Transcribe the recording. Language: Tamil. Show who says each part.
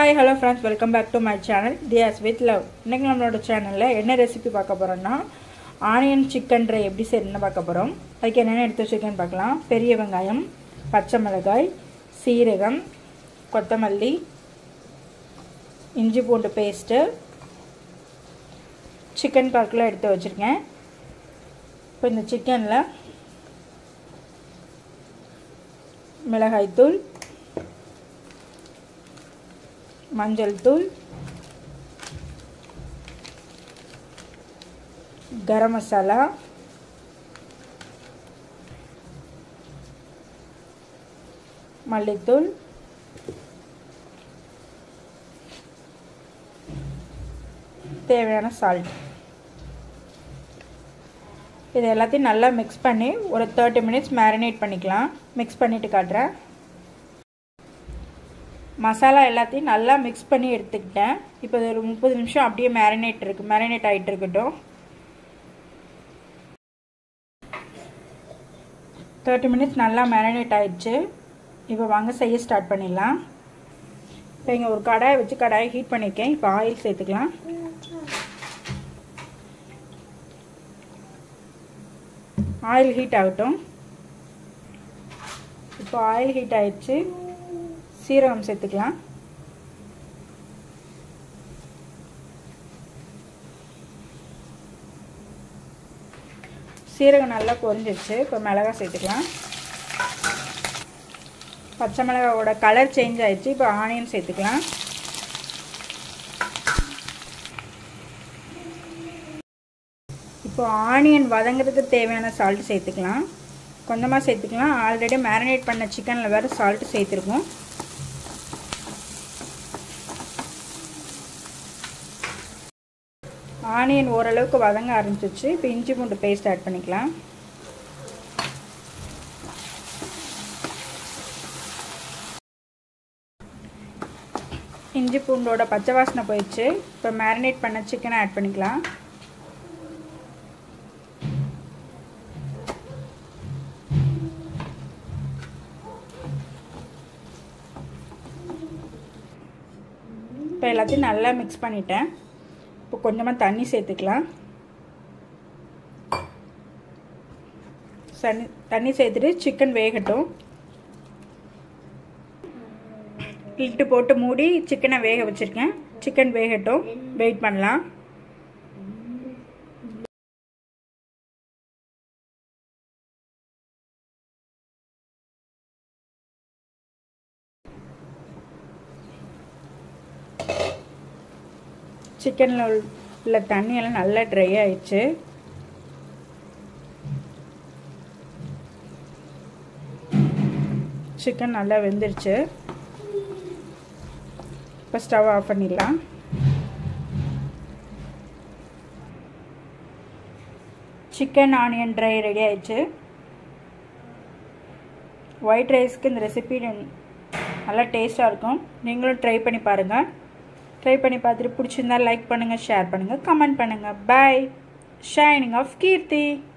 Speaker 1: hi hello friends welcome back to my channel Thiya's with love இன்றைக்கி நம்மளோட சேனலில் என்ன ரெசிபி பார்க்க போகிறோன்னா ஆனியன் சிக்கன் ட்ரை எப்படி செய்யணும்னு பார்க்க போகிறோம் அதுக்கு என்னென்ன எடுத்து வச்சுருக்கேன்னு பார்க்கலாம் பெரிய வெங்காயம் பச்சை மிளகாய் சீரகம் கொத்தமல்லி இஞ்சி பூண்டு பேஸ்ட்டு சிக்கன் கால்குலாம் எடுத்து வச்சுருக்கேன் இப்போ இந்த சிக்கனில் மிளகாய்த்தூள் மஞ்சள் தூள் கரம் மசாலா மல்லித்தூள் தேவையான சால்ட் இது எல்லாத்தையும் நல்லா மிக்ஸ் பண்ணி ஒரு தேர்ட்டி மினிட்ஸ் மேரினேட் பண்ணிக்கலாம் மிக்ஸ் பண்ணிவிட்டு காட்டுறேன் மசாலா எல்லாத்தையும் நல்லா மிக்ஸ் பண்ணி எடுத்துக்கிட்டேன் இப்போ இது ஒரு முப்பது நிமிஷம் அப்படியே மேரினேட் இருக்கு மேரினேட் ஆகிட்டு இருக்கட்டும் தேர்ட்டி மினிட்ஸ் நல்லா மேரினேட் ஆயிடுச்சு இப்போ வாங்க செய்ய ஸ்டார்ட் பண்ணிடலாம் இப்போ இங்கே ஒரு கடாயை வச்சு கடாயை ஹீட் பண்ணியிருக்கேன் இப்போ ஆயில் சேர்த்துக்கலாம் ஆயில் ஹீட் ஆகட்டும் இப்போ ஆயில் ஹீட் ஆயிடுச்சு சீரகம் சேர்த்துக்கலாம் சீரகம் நல்லா பொரிஞ்சிருச்சு இப்போ மிளகா சேர்த்துக்கலாம் பச்சை மிளகாவோட கலர் சேஞ்ச் ஆயிடுச்சு இப்போ ஆனியன் சேர்த்துக்கலாம் இப்போ ஆனியன் வதங்கிறதுக்கு தேவையான சால்ட் சேர்த்துக்கலாம் கொஞ்சமாக சேர்த்துக்கலாம் ஆல்ரெடி மேரினேட் பண்ண சிக்கனில் வேறு சால்ட்டு சேர்த்துருக்கோம் ஆனியன் ஓரளவுக்கு வதங்க ஆரம்பிச்சிச்சு இப்போ இஞ்சி பூண்டு பேஸ்ட் ஆட் பண்ணிக்கலாம் இஞ்சி பூண்டோட பச்சை வாசனை போயிடுச்சு இப்போ மேரினேட் பண்ண சிக்கனை ஆட் பண்ணிக்கலாம் இப்போ எல்லாத்தையும் நல்லா மிக்ஸ் பண்ணிட்டேன் இப்போ கொஞ்சமாக தண்ணி சேர்த்துக்கலாம் தண்ணி தண்ணி சேர்த்துட்டு சிக்கன் வேகட்டும் இட்டு போட்டு மூடி சிக்கனை வேக வச்சுருக்கேன் சிக்கன் வேகட்டும் வெயிட் பண்ணலாம் சிக்கனில் உள்ள தண்ணியெல்லாம் நல்லா ட்ரை ஆயிடுச்சு சிக்கன் நல்லா வெந்துருச்சு இப்போ ஸ்டவ் ஆஃப் பண்ணிடலாம் சிக்கன் ஆனியன் ட்ரை ரெடி ஆயிடுச்சு ஒயிட் ரைஸ்க்கு இந்த ரெசிபி நல்லா டேஸ்ட்டாக இருக்கும் நீங்களும் ட்ரை பண்ணி பாருங்கள் ட்ரை பண்ணி பார்த்துட்டு பிடிச்சிருந்தா லைக் பண்ணுங்கள் ஷேர் பண்ணுங்கள் கமெண்ட் பண்ணுங்கள் பாய் ஷைனிங் ஆஃப் கீர்த்தி